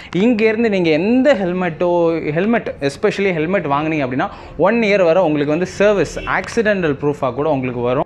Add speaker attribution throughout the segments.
Speaker 1: இங்கேருந்து நீங்கள் எந்த ஹெல்மெட்டோ ஹெல்மெட் எஸ்பெஷலி ஹெல்மெட் வாங்குனீங்க அப்படின்னா ஒன் இயர் வரை உங்களுக்கு வந்து சர்வீஸ் ஆக்சிடென்டல் ப்ரூஃபாக கூட உங்களுக்கு வரும்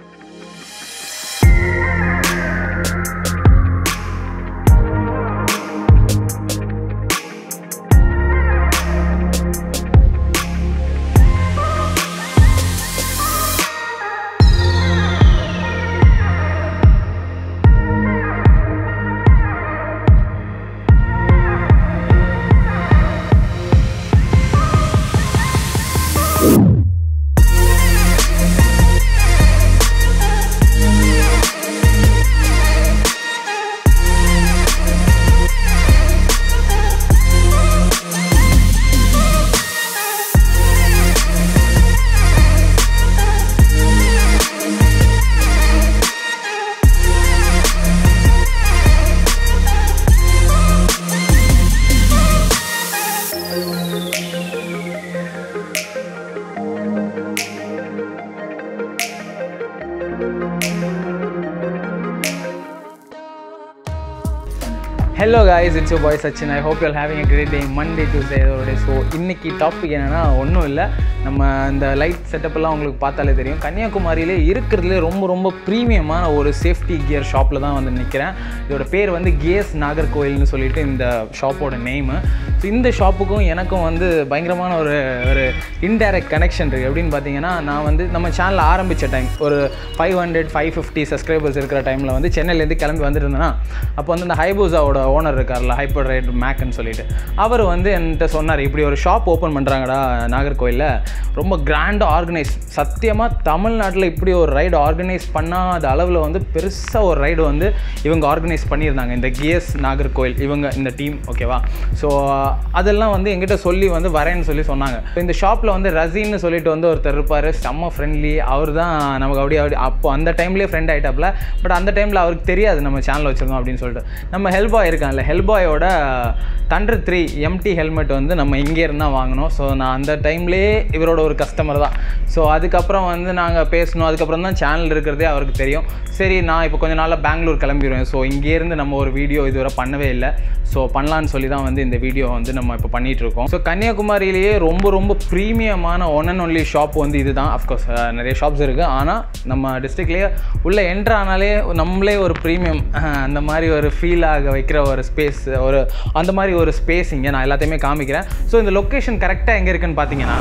Speaker 1: hello guys it's your boy Sachin I hope you having a great day Monday Tuesday day so இன்னைக்கு டாபிக் என்னென்னா ஒன்றும் இல்லை நம்ம இந்த லைட் செட்டப்லாம் உங்களுக்கு பார்த்தாலே தெரியும் கன்னியாகுமரியிலே இருக்கிறதுலே ரொம்ப ரொம்ப ப்ரீமியமான ஒரு சேஃப்டி கியர் ஷாப்பில் தான் வந்து நிற்கிறேன் இதோட பேர் வந்து கேஸ் நாகர்கோயில்னு சொல்லிட்டு இந்த ஷாப்போட நேமு ஸோ இந்த ஷாப்புக்கும் எனக்கும் வந்து பயங்கரமான ஒரு ஒரு இன்டைரக்ட் கனெக்ஷன் இருக்குது எப்படின்னு பார்த்தீங்கன்னா நான் வந்து நம்ம சேனல் ஆரம்பித்த டைம் ஒரு five hundred five fifty subscribers இருக்கிற டைமில் வந்து சென்னையிலேருந்து கிளம்பி வந்துருந்தேன்னா அப்போ வந்து இந்த ஹைபூசாவோட ஓனர் இருக்கார்ல ஹைப்பர் ரைட் மேக்குன்னு சொல்லிட்டு அவர் வந்து என்கிட்ட சொன்னார் இப்படி ஒரு ஷாப் ஓப்பன் பண்ணுறாங்கடா நாகர்கோயிலில் ரொம்ப கிராண்டாக ஆர்கனைஸ் சத்தியமாக தமிழ்நாட்டில் இப்படி ஒரு ரைடு ஆர்கனைஸ் பண்ணாத அளவில் வந்து பெருசாக ஒரு ரைடு வந்து இவங்க ஆர்கனைஸ் பண்ணியிருந்தாங்க இந்த கிஎஸ் நாகர்கோயில் இவங்க இந்த டீம் ஓகேவா ஸோ அதெல்லாம் வந்து எங்கிட்ட சொல்லி வந்து வரேன்னு சொல்லி சொன்னாங்க இப்போ இந்த ஷாப்பில் வந்து ரசீன்னு சொல்லிட்டு வந்து ஒருத்தர் இருப்பார் செம்ம ஃப்ரெண்ட்லி அவர் தான் நமக்கு அப்படியே அப்படி அப்போ அந்த டைம்லேயே ஃப்ரெண்ட் ஆகிட்டாப்ல பட் அந்த டைமில் அவருக்கு தெரியாது நம்ம சேனல் வச்சுருக்கோம் அப்படின்னு சொல்லிட்டு நம்ம ஹெல்பாய் இருக்கான்ல ஹெல்பாயோட தண்டர் த்ரீ எம்டி ஹெல்மெட் வந்து நம்ம இங்கே இருந்தால் வாங்கினோம் ஸோ நான் அந்த டைம்லேயே இவரோட ஒரு கஸ்டமர் தான் ஸோ அதுக்கப்புறம் வந்து நாங்கள் பேசணும் அதுக்கப்புறம் தான் சேனல் இருக்கிறதே அவருக்கு தெரியும் சரி நான் இப்போ கொஞ்ச நாளில் பெங்களூர் கிளம்பிடுவேன் ஸோ இங்கேருந்து நம்ம ஒரு வீடியோ இதுவரை பண்ணவே இல்லை ஸோ பண்ணலான்னு சொல்லி தான் வந்து இந்த வீடியோ வந்து நம்ம இப்போ பண்ணிகிட்டு இருக்கோம் ஸோ கன்னியாகுமரியிலேயே ரொம்ப ரொம்ப ப்ரீமியமான ஒன் அண்ட் ஒன்லி ஷாப் வந்து இதுதான் அஃப்கோர்ஸ் நிறைய ஷாப்ஸ் இருக்குது ஆனால் நம்ம டிஸ்ட்ரிக்ட்லேயே உள்ளே என்ட்ரு ஆனாலே நம்மளே ஒரு ப்ரீமியம் அந்த மாதிரி ஒரு ஃபீல் ஆக வைக்கிற ஒரு ஸ்பேஸ் ஒரு அந்த மாதிரி ஒரு ஸ்பேஸ் இங்கே நான் எல்லாத்தையுமே காமிக்கிறேன் ஸோ இந்த லொக்கேஷன் கரெக்டாக எங்கே இருக்குன்னு பார்த்தீங்கன்னா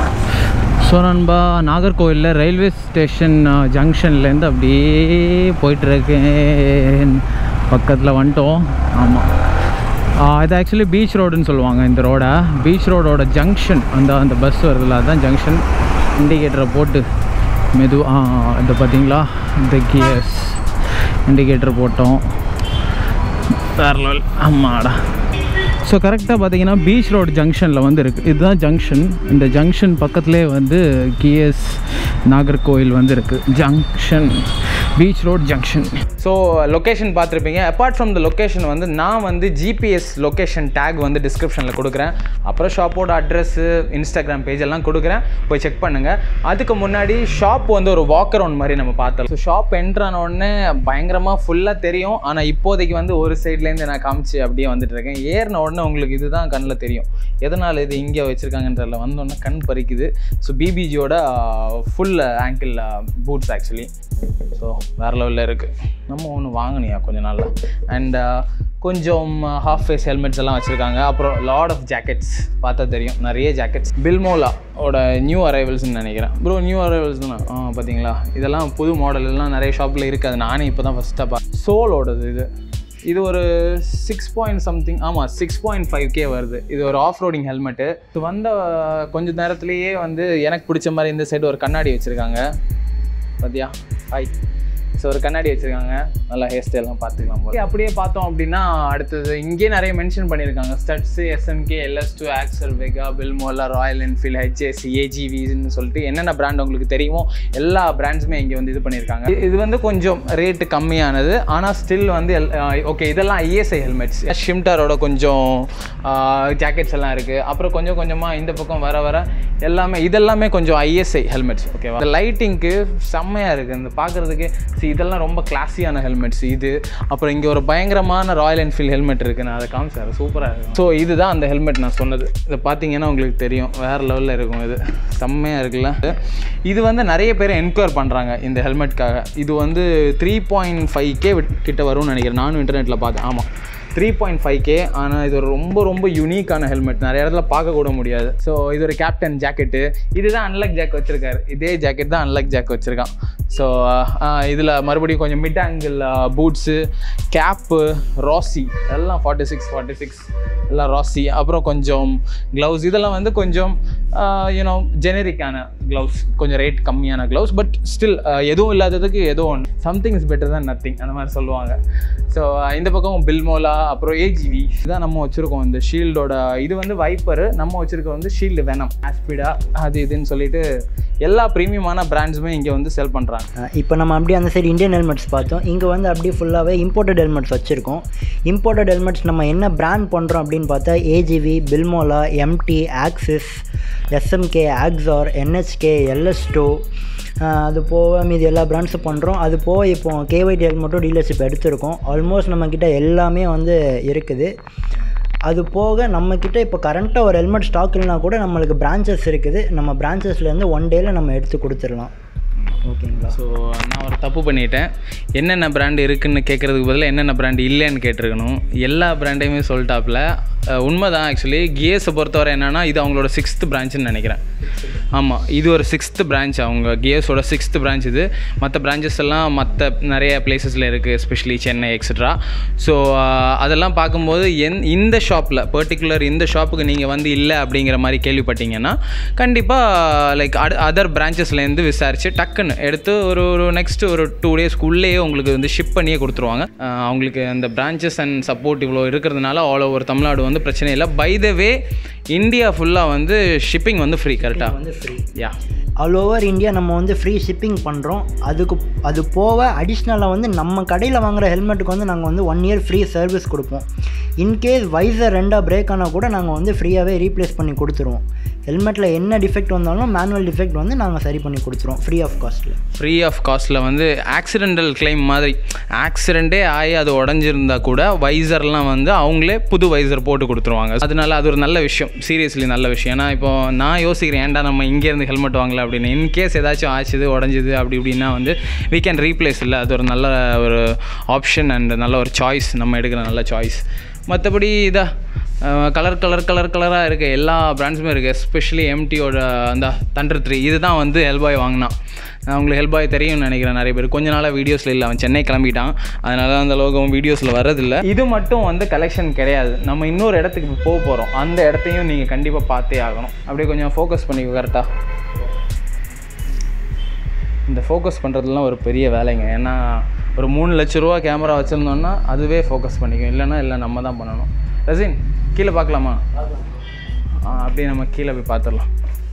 Speaker 1: ஸோ நண்பா நாகர்கோவிலில் ரயில்வே ஸ்டேஷன் ஜங்ஷன்லேருந்து அப்படியே போயிட்டுருக்கேன் பக்கத்தில் வந்துட்டோம் ஆமாம் இது ஆக்சுவலி பீச் ரோடுன்னு சொல்லுவாங்க இந்த ரோடை பீச் ரோடோட ஜங்ஷன் அந்த அந்த பஸ் வருதுல்ல அதுதான் ஜங்ஷன் இண்டிகேட்டரை போட்டு மெது ஆ இது பார்த்தீங்களா இந்த கியர்ஸ் இண்டிகேட்டர் போட்டோம் பேரலல் ஆமாடா ஸோ கரெக்டாக பார்த்தீங்கன்னா பீச் ரோடு ஜங்ஷனில் வந்து இருக்குது இதுதான் ஜங்ஷன் இந்த ஜங்ஷன் பக்கத்துலேயே வந்து கிஎஸ் நாகர்கோயில் வந்து இருக்குது junction beach road junction so location பார்த்துருப்பீங்க அப்பார்ட் ஃப்ரம் த லொக்கேஷன் வந்து நான் வந்து ஜிபிஎஸ் லொக்கேஷன் டேக் வந்து டிஸ்கிரிப்ஷனில் கொடுக்குறேன் அப்புறம் ஷாப்போட அட்ரஸ்ஸு இன்ஸ்டாகிராம் பேஜ் எல்லாம் கொடுக்குறேன் போய் செக் பண்ணுங்கள் அதுக்கு முன்னாடி ஷாப் வந்து ஒரு வாக் அரவுண்ட் மாதிரி நம்ம பார்த்தோம் ஸோ ஷாப் என்ட்ரான உடனே பயங்கரமாக ஃபுல்லாக தெரியும் ஆனால் இப்போதைக்கு வந்து ஒரு சைட்லேருந்து நான் காமிச்சு அப்படியே வந்துட்டு இருக்கேன் ஏறின உடனே உங்களுக்கு இதுதான் கண்ணில் தெரியும் எதனால் இது இங்கே வச்சுருக்காங்கன்றதில் வந்தோடனே கண் பறிக்குது ஸோ பிபிஜியோட full angle boots actually so வேறு லெவலில் இருக்குது நம்ம ஒன்று வாங்கினியா கொஞ்ச நாளில் அண்ட் கொஞ்சம் ஹாஃப் ஃபேஸ் ஹெல்மெட்ஸ் எல்லாம் வச்சுருக்காங்க அப்புறம் லாட் ஆஃப் ஜாக்கெட்ஸ் பார்த்தா தெரியும் நிறைய ஜாக்கெட்ஸ் பில்மோலா ஓட நியூ அரைவல்ஸ்னு நினைக்கிறேன் ப்ரோ நியூ அரைவல்ஸ் தான் ஆ பார்த்தீங்களா இதெல்லாம் புது மாடல் எல்லாம் நிறைய ஷாப்பில் இருக்குது நானே இப்போ தான் ஃபஸ்ட்டாக பா சோலோடது இது இது ஒரு சிக்ஸ் பாயிண்ட் சம்திங் ஆமாம் சிக்ஸ் பாயிண்ட் ஃபைவ் கே வருது இது ஒரு ஆஃப் ரோடிங் ஹெல்மெட்டு இது வந்த கொஞ்ச நேரத்துலேயே வந்து எனக்கு பிடிச்ச மாதிரி இந்த சைடு ஒரு கண்ணாடி வச்சுருக்காங்க பார்த்தியா ஹாய் ஸோ ஒரு கண்ணாடி வச்சுருக்காங்க நல்லா ஹேர் ஸ்டைல்லாம் பார்த்துக்கலாம் போல அப்படியே பார்த்தோம் அப்படின்னா அடுத்தது இங்கேயே நிறைய மென்ஷன் பண்ணியிருக்காங்க Studds SMK LS two Axor Vega Bilmola Royal Enfield HAC ஏஜிவின்னு சொல்லிட்டு என்னென்ன பிராண்ட் உங்களுக்கு தெரியுமோ எல்லா பிராண்ட்ஸுமே இங்கே வந்து இது பண்ணியிருக்காங்க இது வந்து கொஞ்சம் ரேட்டு கம்மியானது ஆனால் ஸ்டில் வந்து ஓகே இதெல்லாம் ஐஎஸ்ஐ ஹெல்மெட்ஸ் ஷிம்டரோட கொஞ்சம் ஜாக்கெட்ஸ் எல்லாம் இருக்குது அப்புறம் கொஞ்சம் கொஞ்சமாக இந்த பக்கம் வர வர எல்லாமே இதெல்லாமே கொஞ்சம் ஐஎஸ்ஐ ஹெல்மெட்ஸ் ஓகேவா இந்த லைட்டிங்க்கு செம்மையாக இருக்குது இந்த பார்க்குறதுக்கு சி இதெல்லாம் ரொம்ப கிளாஸியான ஹெல்மெட்ஸ் இது அப்புறம் இங்கே ஒரு பயங்கரமான ராயல் என்ஃபீல்ட் ஹெல்மெட் இருக்குது நான் அதை காமிச்சார் சூப்பராக இருக்கும் ஸோ இதுதான் அந்த ஹெல்மெட் நான் சொன்னது இதை பார்த்தீங்கன்னா உங்களுக்கு தெரியும் வேறு லெவலில் இருக்கும் இது செம்மையாக இருக்குல்ல இது வந்து நிறைய பேர் என்கொயர் பண்ணுறாங்க இந்த ஹெல்மெட்காக இது வந்து த்ரீ பாயிண்ட் ஃபைவ் கே கிட்ட வரும்னு நினைக்கிறேன் நானும் இன்டர்நெட்டில் பார்த்தேன் ஆமாம் த்ரீ பாயிண்ட் ஃபைவ் கே ஆனால் இது ஒரு ரொம்ப ரொம்ப யூனிக்கான ஹெல்மெட் நிறைய இடத்துல பார்க்க கூட முடியாது ஸோ இது ஒரு கேப்டன் ஜாக்கெட்டு இதுதான் அன்லக் ஜாக் வச்சுருக்காரு இதே ஜாக்கெட் தான் அன்லக் ஜாக் வச்சுருக்கான் ஸோ இதில் மறுபடியும் கொஞ்சம் மிட் ஆங்கிள் பூட்ஸு கேப்பு ராசி எல்லாம் ஃபார்ட்டி சிக்ஸ் ஃபார்ட்டி சிக்ஸ் எல்லாம் ராசி அப்புறம் கொஞ்சம் க்ளவுஸ் இதெல்லாம் வந்து கொஞ்சம் யூனோ ஜெனரிக்கான க்ளவுஸ் கொஞ்சம் ரேட் கம்மியான க்ளவுஸ் பட் ஸ்டில் எதுவும் இல்லாததுக்கு ஏதோ ஒன்று சம்திங் இஸ் பெட்டர் தான் நத்திங் அந்த மாதிரி சொல்லுவாங்க ஸோ இந்த பக்கம் பில்மோலா அப்புறம் ஏஜிவி இதான் நம்ம வச்சுருக்கோம் இந்த ஷீல்டோட இது வந்து வைப்பரு நம்ம வச்சுருக்க வந்து ஷீல்டு வேனம் ஆஸ்பிடா அது இதுன்னு சொல்லிட்டு எல்லா ப்ரீமியமான பிராண்ட்ஸுமே இங்கே வந்து செல் பண்ணுறாங்க
Speaker 2: இப்போ நம்ம அப்படியே அந்த சைடு இந்தியன் ஹெல்மெட்ஸ் பார்த்தோம் இங்கே வந்து அப்படியே ஃபுல்லாகவே இம்போர்ட்டட் ஹெல்மெட்ஸ் வச்சுருக்கோம் இம்போர்ட்டட் ஹெல்மெட்ஸ் நம்ம என்ன பிராண்ட் பண்ணுறோம் அப்படின்னு பார்த்தா AGV Bilmola MT Axis SMK Axor NHK எல்எஸ்டோ அது போக மீதி எல்லா பிராண்ட்ஸும் பண்ணுறோம் அது போக இப்போ கேஒய்டி ஹெல்மெட்டும் டீலர்ஷிப் எடுத்திருக்கோம் ஆல்மோஸ்ட் நம்மக்கிட்ட எல்லாமே வந்து இருக்குது அது போக நம்மக்கிட்ட இப்போ கரண்ட்டாக ஒரு ஹெல்மெட் ஸ்டாக் இல்லைனா கூட நம்மளுக்கு பிரான்ச்சஸ் இருக்குது நம்ம பிரான்ச்சஸ்லேருந்து ஒன் டேயில் நம்ம எடுத்து கொடுத்துடலாம் ஓகேங்களா
Speaker 1: ஸோ நான் ஒரு தப்பு பண்ணிட்டேன் என்னென்ன பிராண்டு இருக்குன்னு கேட்குறதுக்கு பதிலாக என்னென்ன பிராண்டு இல்லைன்னு கேட்டிருக்கணும் எல்லா பிராண்டையுமே சொல்லிட்டாப்புல அஹ், உண்மைதான் ஆக்சுவலி கியர்ஸை பொறுத்தவரை என்னென்னா இது அவங்களோட சிக்ஸ்த் பிரான்ச்சுன்னு நினைக்கிறேன் ஆமாம் இது ஒரு சிக்ஸ்த்து பிரான்ச் அவங்க கியர்ஸோட சிக்ஸ்த் பிரான்ச் இது மற்ற பிரான்ச்சஸ் எல்லாம் மற்ற நிறைய பிளேசஸில் இருக்குது எஸ்பெஷலி சென்னை எக்ஸட்ரா ஸோ அதெல்லாம் பார்க்கும்போது என் இந்த ஷாப்பில் பர்டிகுலர் இந்த ஷாப்புக்கு நீங்கள் வந்து இல்லை அப்படிங்கிற மாதிரி கேள்விப்பட்டீங்கன்னா கண்டிப்பாக லைக் அதர் பிரான்ச்சஸ்லேருந்து விசாரித்து டக்குன்னு எடுத்து ஒரு ஒரு நெக்ஸ்ட் ஒரு டூ டேஸ்க்குள்ளேயே உங்களுக்கு வந்து ஷிப் பண்ணியே கொடுத்துருவாங்க அஹ் அவங்களுக்கு அந்த பிரான்ச்சஸ் அண்ட் சப்போர்ட் இவ்வளோ இருக்கிறதுனால ஆல் ஓவர் தமிழ்நாடு வந்து பிரச்சனை இல்லை பை த வே இந்தியா ஃபுல்லாக வந்து ஷிப்பிங் வந்து ஃப்ரீ கரெக்டாக
Speaker 2: வந்து ஃப்ரீ
Speaker 1: யா
Speaker 2: ஆல் ஓவர் இந்தியா நம்ம வந்து ஃப்ரீ ஷிப்பிங் பண்ணுறோம் அதுக்கு அது போக அடிஷ்னலாக வந்து நம்ம கடையில் வாங்குற ஹெல்மெட்டுக்கு வந்து நாங்கள் வந்து ஒன் இயர் ஃப்ரீ சர்வீஸ் கொடுப்போம் இன்கேஸ் வைசர் ரெண்டாக பிரேக் ஆனால் கூட நாங்கள் வந்து ஃப்ரீயாகவே ரீப்ளேஸ் பண்ணி கொடுத்துருவோம் ஹெல்மெட்டில் என்ன டிஃபெக்ட் வந்தாலும் மேனுவல் டிஃபெக்ட் வந்து நாங்கள் சரி பண்ணி கொடுத்துருவோம் ஃப்ரீ ஆஃப் காஸ்ட்டில்
Speaker 1: ஃப்ரீ ஆஃப் காஸ்ட்டில் வந்து ஆக்சிடென்டல் claim மாதிரி ஆக்சிடெண்ட்டே ஆகி அது உடஞ்சிருந்தா கூட வைசர்லாம் வந்து அவங்களே புது வைசர் போட்டு கொடுத்துருவாங்க அதனால அது ஒரு நல்ல விஷயம் சீரியஸ்லி நல்ல விஷயம் ஏன்னா இப்போ நான் யோசிக்கிறேன் ஏன்டா நம்ம இங்கேருந்து ஹெல்மெட் வாங்கல அப்படின்னு இன்கேஸ் ஏதாச்சும் ஆச்சுது உடஞ்சிது அப்படி இப்படின்னா வந்து we கேன் ரீப்ளேஸ் இல்லை அது ஒரு நல்ல ஒரு ஆப்ஷன் அண்ட் நல்ல ஒரு சாய்ஸ் நம்ம எடுக்கிற நல்ல சாய்ஸ் மற்றபடி இதா கலர் கலர் கலர் கலராக இருக்க எல்லா பிராண்ட்ஸுமே இருக்குது எஸ்பெஷலி எம்டியோட அந்த தண்டர் த்ரீ இதுதான் வந்து ஹெல்பாய் வாங்கினான் நான் உங்களுக்கு ஹெல்பாய் தெரியும்னு நினைக்கிறேன் நிறைய பேர் கொஞ்ச நாளாக வீடியோஸில் இல்லை அவன் சென்னை கிளம்பிட்டான் அதனால அந்த லோகம் வீடியோஸில் வர்றதில்ல இது மட்டும் வந்து கலெக்ஷன் கிடையாது நம்ம இன்னொரு இடத்துக்கு போக போகிறோம் அந்த இடத்தையும் நீங்கள் கண்டிப்பாக பார்த்தே ஆகணும் அப்படியே கொஞ்சம் ஃபோக்கஸ் பண்ணிக்கோ கரெக்டாக இந்த ஃபோக்கஸ் பண்ணுறதுலாம் ஒரு பெரிய வேலைங்க ஏன்னா ஒரு மூணு லட்ச ரூபா கேமரா வச்சுருந்தோன்னா அதுவே ஃபோக்கஸ் பண்ணிக்கும் இல்லைன்னா இல்லை நம்ம தான் பண்ணணும் ரசின் கீழே பார்க்கலாமா ஆ அப்படியே நம்ம கீழே போய் பார்த்துடலாம்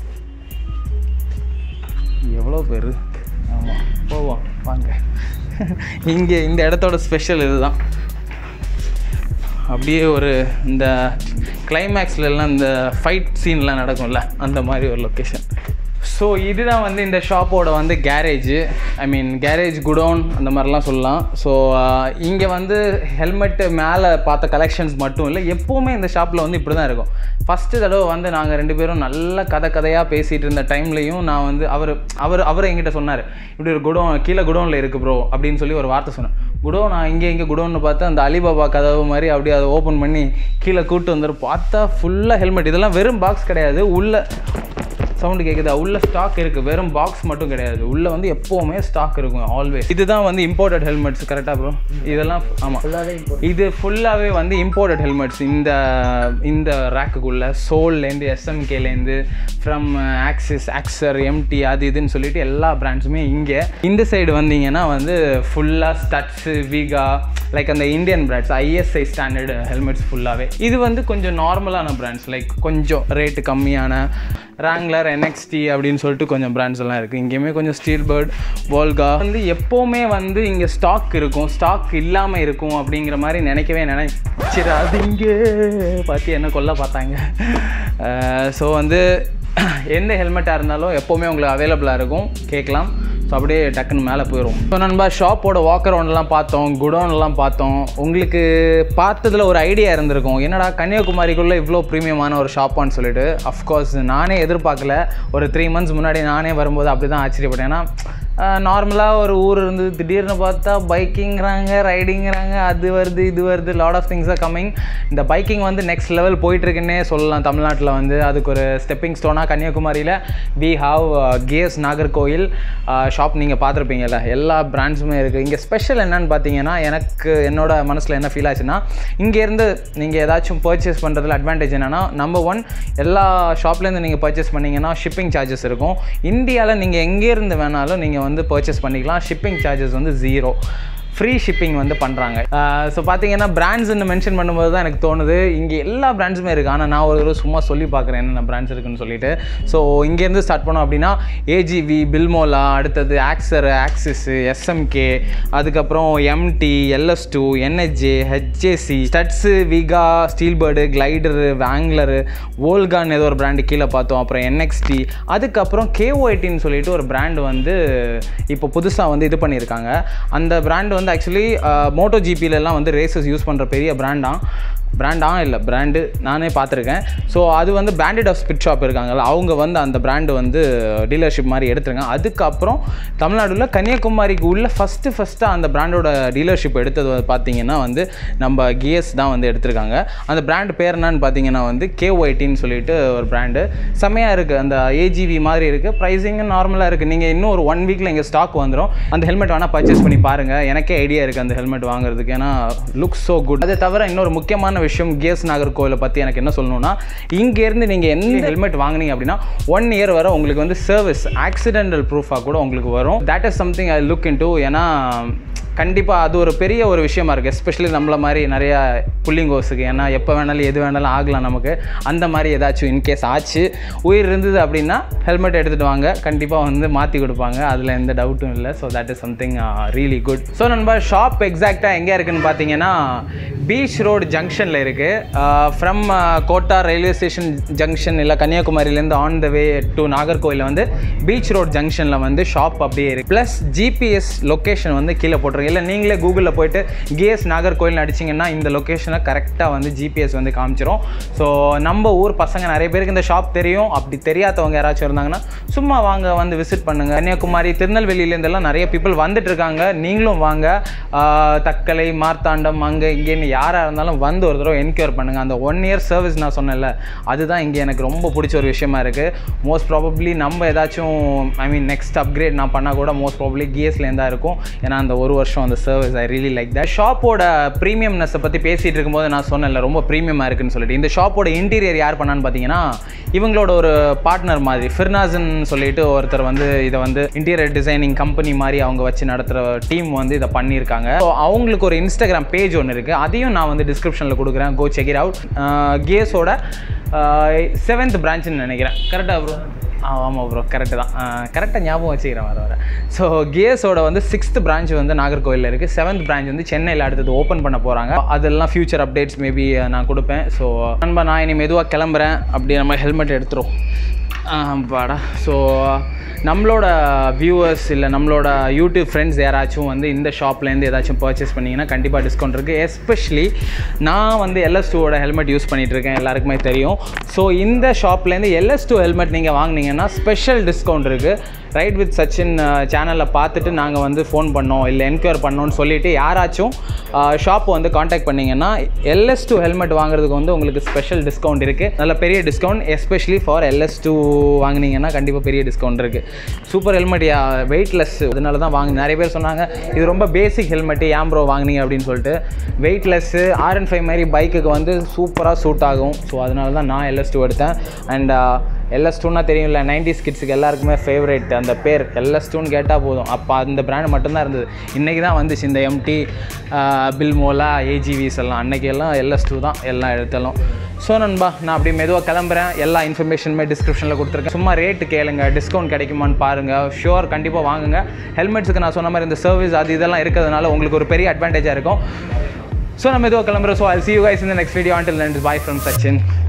Speaker 1: எவ்வளோ பேர் ஆமாம் போவோம் வாங்க இங்கே இந்த இடத்தோட ஸ்பெஷல் இதுதான் அப்படியே ஒரு இந்த கிளைமேக்ஸ்லலாம் இந்த ஃபைட் சீன்லாம் நடக்கும்ல அந்த மாதிரி ஒரு லொக்கேஷன் ஸோ இதுதான் வந்து இந்த ஷாப்போட வந்து garage I mean garage godown அந்த மாதிரிலாம் சொல்லலாம் ஸோ இங்கே வந்து ஹெல்மெட்டு மேலே பார்த்த கலெக்ஷன்ஸ் மட்டும் இல்லை எப்போவுமே இந்த ஷாப்பில் வந்து இப்படி தான் இருக்கும் ஃபஸ்ட்டு தடவை வந்து நாங்கள் ரெண்டு பேரும் நல்ல கதை கதையாக பேசிகிட்டு இருந்த டைம்லையும் நான் வந்து அவர் அவர் அவர் என்கிட்ட சொன்னார் இப்படி ஒரு குடோன் கீழே குடோனில் இருக்குது ப்ரோ அப்படின்னு சொல்லி ஒரு வார்த்தை சொன்னேன் குடோன் நான் இங்கே இங்கே குடோன்னு பார்த்தா அந்த அலிபாபா கதவு மாதிரி அப்படியே அதை ஓப்பன் பண்ணி கீழே கூட்டு வந்துடும் பார்த்தா ஃபுல்லாக ஹெல்மெட் இதெல்லாம் வெறும் பாக்ஸ் கிடையாது உள்ள சவுண்டு கேட்குதா உள்ள ஸ்டாக் இருக்குது வெறும் பாக்ஸ் மட்டும் கிடையாது உள்ள வந்து எப்போவுமே ஸ்டாக் இருக்கும் ஆல்வேஸ் இதுதான் வந்து இம்போர்ட்டட் ஹெல்மெட்ஸ் கரெக்டாக ப்ரோ இதெல்லாம் ஆமாம்
Speaker 2: ஃபுல்லாகவே
Speaker 1: இது ஃபுல்லாகவே வந்து இம்போர்ட்டட் ஹெல்மெட்ஸ் இந்த இந்த ரேக்குக்குள்ளே சோல்லேருந்து எஸ்எம்கேலேருந்து ஃப்ரம் ஆக்சிஸ் ஆக்சர் எம்டி அது இதுன்னு சொல்லிட்டு எல்லா பிராண்ட்ஸுமே இங்கே இந்த சைடு வந்தீங்கன்னா வந்து ஃபுல்லாக ஸ்டட்ஸு விகா லைக் அந்த Indian brands ISI standard helmets ஃபுல்லாகவே இது வந்து கொஞ்சம் நார்மலான பிராண்ட்ஸ் லைக் கொஞ்சம் ரேட்டு கம்மியான ராங்லர் என்எக்ஸ்டி அப்படின்னு சொல்லிட்டு கொஞ்சம் பிராண்ட்ஸ் எல்லாம் இருக்குது இங்கேயுமே கொஞ்சம் ஸ்டீல் பேர்ட் வோல்கா வந்து எப்போவுமே வந்து இங்கே ஸ்டாக் இருக்கும் ஸ்டாக் இல்லாமல் இருக்கும் அப்படிங்கிற மாதிரி நினைக்கவே நினைச்சிடாது இங்கே பார்த்து என்ன கொல்ல பார்த்தாங்க ஸோ வந்து எந்த ஹெல்மெட்டாக இருந்தாலும் எப்போவுமே உங்களுக்கு அவைலபிளாக இருக்கும் கேட்கலாம் ஸோ அப்படியே டக்குன்னு மேலே போயிடும் ஸோ நண்பா ஷாப்போட வாக்கர் ஒன்லாம் பார்த்தோம் குடோன்லாம் பார்த்தோம் உங்களுக்கு பார்த்ததில் ஒரு ஐடியா இருந்திருக்கும் என்னடா கன்னியாகுமரிக்குள்ளே இவ்வளோ ப்ரீமியமான ஒரு ஷாப்பான்னு சொல்லிட்டு அஃப்கோர்ஸ் நானே எதிர்பார்க்கல ஒரு த்ரீ மந்த்ஸ் முன்னாடி நானே வரும்போது அப்படி தான் ஆச்சரியப்பட்டேன் ஏன்னா நார்மலாக ஒரு ஊர் இருந்து திடீர்னு பார்த்தா பைக்கிங்கிறாங்க ரைடிங்கிறாங்க அது வருது இது வருது lot of things are coming இந்த பைக்கிங் வந்து நெக்ஸ்ட் லெவல் போயிட்டுருக்குன்னே சொல்லலாம் தமிழ்நாட்டில் வந்து அதுக்கு ஒரு ஸ்டெப்பிங் ஸ்டோனாக கன்னியாகுமரியில் வி ஹாவ் கேஸ் நாகர்கோயில் ஷாப் நீங்கள் பார்த்துருப்பீங்கல்ல எல்லா பிராண்ட்ஸுமே இருக்குது இங்கே ஸ்பெஷல் என்னன்னு பார்த்தீங்கன்னா எனக்கு என்னோட மனசில் என்ன ஃபீல் ஆச்சுன்னா இங்கேருந்து நீங்கள் ஏதாச்சும் பர்ச்சேஸ் பண்ணுறதுல அட்வான்டேஜ் என்னென்னா நம்பர் ஒன் எல்லா ஷாப்லேருந்து நீங்கள் பர்ச்சேஸ் பண்ணிங்கன்னா ஷிப்பிங் சார்ஜஸ் இருக்கும் இந்தியாவில் நீங்கள் எங்கேருந்து வேணாலும் நீங்கள் வந்து பர்ச்சேஸ் பண்ணிக்கலாம் ஷிப்பிங் சார்ஜஸ் வந்து ஜீரோ ஃப்ரீ ஷிப்பிங் வந்து பண்ணுறாங்க ஸோ பார்த்தீங்கன்னா பிராண்ட்ஸ்னு மென்ஷன் பண்ணும்போது தான் எனக்கு தோணுது இங்கே எல்லா பிராண்ட்ஸுமே இருக்குது ஆனால் நான் ஒரு தடவை சும்மா சொல்லி பார்க்குறேன் என்னென்ன பிராண்ட்ஸ் இருக்குன்னு சொல்லிட்டு ஸோ இங்கேருந்து ஸ்டார்ட் பண்ணோம் அப்படின்னா ஏஜிவி பில்மோலா அடுத்தது ஆக்சர் ஆக்சிஸ் எஸ்எம்கே அதுக்கப்புறம் MT LS two NHJ HAC Studds Vega Steelbird glider Wrangler ஓல்கான் ஏதோ ஒரு பிராண்டு கீழே பார்த்தோம் அப்புறம் என்எக்ஸ்டி அதுக்கப்புறம் கேஓஐடின்னு சொல்லிட்டு ஒரு பிராண்டு வந்து இப்போ புதுசாக வந்து இது பண்ணியிருக்காங்க அந்த பிராண்டு வந்து ஆக்சுவலி மோட்டோ ஜிபிலெலாம் வந்து ரேசஸ் யூஸ் பண்ணுற பெரிய பிராண்டாம் பிராண்டா இல்லை பிராண்டு நானே பார்த்துருக்கேன் ஸோ அது வந்து பிராண்டட் ஆஃப் ஸ்பிட் ஷாப் இருக்காங்கல்ல அவங்க வந்து அந்த பிராண்டு வந்து டீலர்ஷிப் மாதிரி எடுத்துருக்காங்க அதுக்கப்புறம் தமிழ்நாடுல கன்னியாகுமரிக்கு உள்ள ஃபஸ்ட்டு ஃபஸ்ட்டு அந்த பிராண்டோட டீலர்ஷிப் எடுத்தது வந்து பார்த்தீங்கன்னா வந்து நம்ம கிஎஸ் தான் வந்து எடுத்திருக்காங்க அந்த பிராண்ட் பேர் என்னன்னு பார்த்தீங்கன்னா வந்து கேஒய்டின்னு சொல்லிட்டு ஒரு பிராண்டு செம்மையாக இருக்குது அந்த ஏஜிவி மாதிரி இருக்குது ப்ரைஸிங்கும் நார்மலாக இருக்குது நீங்கள் இன்னும் ஒரு ஒன் வீக்கில் இங்கே ஸ்டாக் வந்துடும் அந்த ஹெல்மெட் வேணால் பர்ச்சேஸ் பண்ணி பாருங்கள் எனக்கே ஐடியா இருக்குது அந்த ஹெல்மெட் வாங்குறதுக்கு ஏன்னா லுக் ஸோ குட் அதை தவிர இன்னொரு முக்கியமான விஷயம் கேஸ் நாகர்கோவிலை பற்றி எனக்கு என்ன சொல்லணும்னா இங்கேருந்து நீங்கள் எந்த ஹெல்மெட் வாங்குனீங்க அப்படின்னா ஒன் இயர் வரை உங்களுக்கு வந்து சர்வீஸ் ஆக்சிடென்டல் ப்ரூஃபாக கூட உங்களுக்கு வரும் that is something I look into ஏன்னா கண்டிப்பாக அது ஒரு பெரிய ஒரு விஷயமா இருக்குது எஸ்பெஷலி நம்மள மாதிரி நிறையா புள்ளிங்கோஸுக்கு ஏன்னா எப்போ வேணாலும் எது வேணாலும் ஆகலாம் நமக்கு அந்த மாதிரி ஏதாச்சும் இன்கேஸ் ஆச்சு உயிர் இருந்தது அப்படின்னா ஹெல்மெட் எடுத்துகிட்டு வாங்க கண்டிப்பாக வந்து மாற்றி கொடுப்பாங்க அதில் எந்த டவுட்டும் இல்லை so that is something really good so நண்பா ஷாப் எக்ஸாக்டாக எங்கே இருக்குன்னு பார்த்தீங்கன்னா பீச் ரோடு ஜங்ஷனில் இருக்குது from Kottar railway station junction இல்லை கன்னியாகுமரியிலேருந்து ஆன் த வே டு நாகர்கோயிலில் வந்து பீச் ரோட் ஜங்ஷனில் வந்து ஷாப் அப்படியே இருக்குது ப்ளஸ் ஜிபிஎஸ் லொக்கேஷன் வந்து கீழே போட்டிருக்கு இல்லை நீங்களே கூகுளில் போயிட்டு கிஎஸ் நாகர்கோயில் அடிச்சிங்கன்னா இந்த லொக்கேஷனை கரெக்டாக வந்து ஜிபிஎஸ் வந்து காமிச்சிரும் ஸோ நம்ம ஊர் பசங்க நிறைய பேருக்கு இந்த ஷாப் தெரியும் அப்படி தெரியாதவங்க யாராச்சும் இருந்தாங்கன்னா சும்மா வாங்க வந்து விசிட் பண்ணுங்கள் கன்னியாகுமரி திருநெல்வேலியிலேருந்தெல்லாம் நிறைய பீப்புள் வந்துட்டு இருக்காங்க நீங்களும் வாங்க ஆஹ் தக்கலை மார்த்தாண்டம் அங்கே இங்கேன்னு யாராக இருந்தாலும் வந்து ஒரு தடவை என்கொயர் பண்ணுங்கள் அந்த ஒன் இயர் சர்வீஸ் நான் சொன்னேன்ல அதுதான் இங்கே எனக்கு ரொம்ப பிடிச்ச ஒரு விஷயமா இருக்குது மோஸ்ட் ப்ராபப்ளி நம்ம ஏதாச்சும் ஐ மீன் நெக்ஸ்ட் அப்கிரேட் நான் பண்ணால் கூட மோஸ்ட் ப்ராபப்ளி கிஎஸ்லேருந்து தான் இருக்கும் ஏன்னா அந்த ஒரு வருஷம் அந்த service I really like that ஷாப்போட ப்ரீமியம்னஸை பற்றி பேசிகிட்டு இருக்கும்போது நான் சொன்னேன்ல ரொம்ப ப்ரீமியமாக இருக்குன்னு சொல்லிட்டு இந்த ஷாப்போட இன்டீரியர் யார் பண்ணான்னு பார்த்தீங்கன்னா இவங்களோட ஒரு பார்ட்னர் மாதிரி ஃபிர்னாசன் சொல்லிட்டு ஒருத்தர் வந்து இதை வந்து இன்டீரியர் டிசைனிங் கம்பெனி மாதிரி அவங்க வச்சு நடத்துகிற டீம் வந்து இதை பண்ணியிருக்காங்க ஸோ அவங்களுக்கு ஒரு இன்ஸ்டாகிராம் பேஜ் ஒன்று இருக்குது அதையும் நான் வந்து டிஸ்கிரிப்ஷனில் கொடுக்குறேன் கோ செக் இட் அவுட் கேஸோட செவன்த் பிரான்ச்சுன்னு நினைக்கிறேன் கரெக்டாக ப்ரோ ஆ ஆமாம் ப்ரோ கரெக்டு தான் கரெக்டாக ஞாபகம் வச்சுக்கிறேன் வர வர ஸோ கியர்ஸோட வந்து சிக்ஸ்த் பிரான்ச் வந்து நாகர்கோவிலில் இருக்குது செவன்த் பிரான்ச் வந்து சென்னையில் அடுத்தது ஓப்பன் பண்ண போகிறாங்க அதெல்லாம் ஃபியூச்சர் அப்டேட்ஸ் மேபி நான் கொடுப்பேன் ஸோ நண்பா நான் இனி மெதுவாக கிளம்புறேன் அப்படி நம்ம ஹெல்மெட் எடுத்துரும் பாடா ஸோ நம்மளோட வியூவர்ஸ் இல்லை நம்மளோட யூடியூப் ஃப்ரெண்ட்ஸ் யாராச்சும் வந்து இந்த ஷாப்லேருந்து ஏதாச்சும் பர்ச்சேஸ் பண்ணிங்கன்னா கண்டிப்பாக டிஸ்கவுண்ட் இருக்குது எஸ்பெஷலி நான் வந்து எல்எஸ் டூவோட ஹெல்மெட் யூஸ் பண்ணிகிட்டு இருக்கேன் எல்லாருக்குமே தெரியும் ஸோ இந்த ஷாப்லேருந்து எல்எஸ் டூ ஹெல்மெட் நீங்கள் வாங்குனீங்கன்னா ஸ்பெஷல் டிஸ்கவுண்ட் இருக்குது ரைட் வித் சச்சின் சேனலில் பார்த்துட்டு நாங்கள் வந்து ஃபோன் பண்ணோம் இல்லை என்கொயர் பண்ணோம்னு சொல்லிவிட்டு யாராச்சும் ஷாப்பை வந்து காண்டாக்ட் பண்ணிங்கன்னா எல்எஸ் டூ ஹெல்மெட் வாங்குறதுக்கு வந்து உங்களுக்கு ஸ்பெஷல் டிஸ்கவுண்ட் இருக்குது நல்ல பெரிய discount especially for LS two வாங்குனீங்கன்னா கண்டிப்பாக பெரிய டிஸ்கவுண்ட் இருக்குது சூப்பர் ஹெல்மெட் வெயிட்லெஸ் அதனால தான் வாங்க நிறைய பேர் சொன்னாங்க இது ரொம்ப பேசிக் ஹெல்மெட்டு ஏன் ப்ரோ வாங்குனீங்க அப்படின்னு சொல்லிட்டு வெயிட்லெஸ்ஸு ஆர் அண்ட் ஃபைவ் மாதிரி பைக்குக்கு வந்து சூப்பராக சூட் ஆகும் ஸோ அதனால தான் நான் எல்எஸ் டூ எடுத்தேன் அண்ட் எல்எஸ் டூனா தெரியும்ல நைன்டிஸ் கிட்ஸுக்கு எல்லாருக்குமே ஃபேவரேட் அந்த பேர் எல்எஸ் டூன்னு கேட்டால் போதும் அப்போ அந்த பிராண்ட் மட்டும்தான் இருந்தது இன்றைக்கி தான் வந்துச்சு இந்த எம்டி பில்மோலா ஏஜிவிஸ் எல்லாம் அன்றைக்கி எல்லாம் எல்எஸ் டூ தான் எல்லாம் எடுத்தாலும் ஸோ நண்பா நான் அப்படியே மெதுவாக கிளம்புறேன் எல்லா இன்ஃபர்மேஷனுமே டிஸ்கிரிப்ஷனில் கொடுத்துருக்கேன் சும்மா ரேட்டு கேளுங்க டிஸ்கவுண்ட் கிடைக்குமான்னு பாருங்கள் ஷுவர் கண்டிப்பாக வாங்குங்க ஹெல்மெட்ஸுக்கு நான் சொன்ன மாதிரி இந்த சர்வீஸ் அது இதெல்லாம் இருக்கிறதுனால உங்களுக்கு ஒரு பெரிய அட்வான்டேஜாக இருக்கும் ஸோ நம்ம மெதுவாக கிளம்புறோம் so I see you guys இந்த நெக்ஸ்ட் வீடியோ ஆண்டில் பாய் ஃப்ரம் சச்சின்